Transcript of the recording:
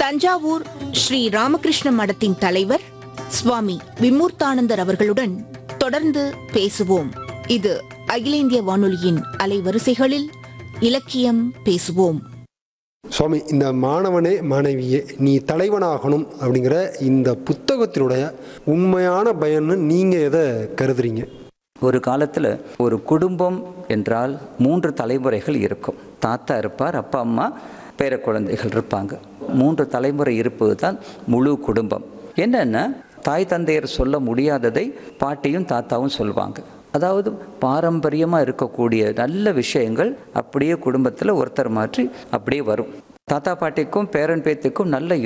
தஞ்சாவூர் ஸ்ரீ ராமகிருஷ்ண மடத்தின் தலைவர் சுவாமி விமூர்த்தானந்தர் அவர்களுடன் தொடர்ந்து பேசுவோம் இது அகில இந்திய வானொலியின் அலைவரிசைகளில் இலக்கியம் பேசுவோம் சுவாமி இந்த மாணவனே மாணவியே நீ தலைவனாகணும் அப்படிங்கிற இந்த புத்தகத்தினுடைய உண்மையான பயன்னு நீங்க எதை கருதுறீங்க ஒரு காலத்தில் ஒரு குடும்பம் என்றால் மூன்று தலைமுறைகள் இருக்கும் தாத்தா இருப்பார் அப்பா அம்மா பேர குழந்தைகள் இருப்பாங்க மூன்று தலைமுறை இருப்பது தான் முழு குடும்பம் என்னென்னா தாய் தந்தையர் சொல்ல முடியாததை பாட்டியும் தாத்தாவும் சொல்லுவாங்க அதாவது பாரம்பரியமாக இருக்கக்கூடிய நல்ல விஷயங்கள் அப்படியே குடும்பத்தில் ஒருத்தர் மாற்றி அப்படியே வரும் தாத்தா பாட்டிக்கும் பேரன் பேத்திக்கும் நல்ல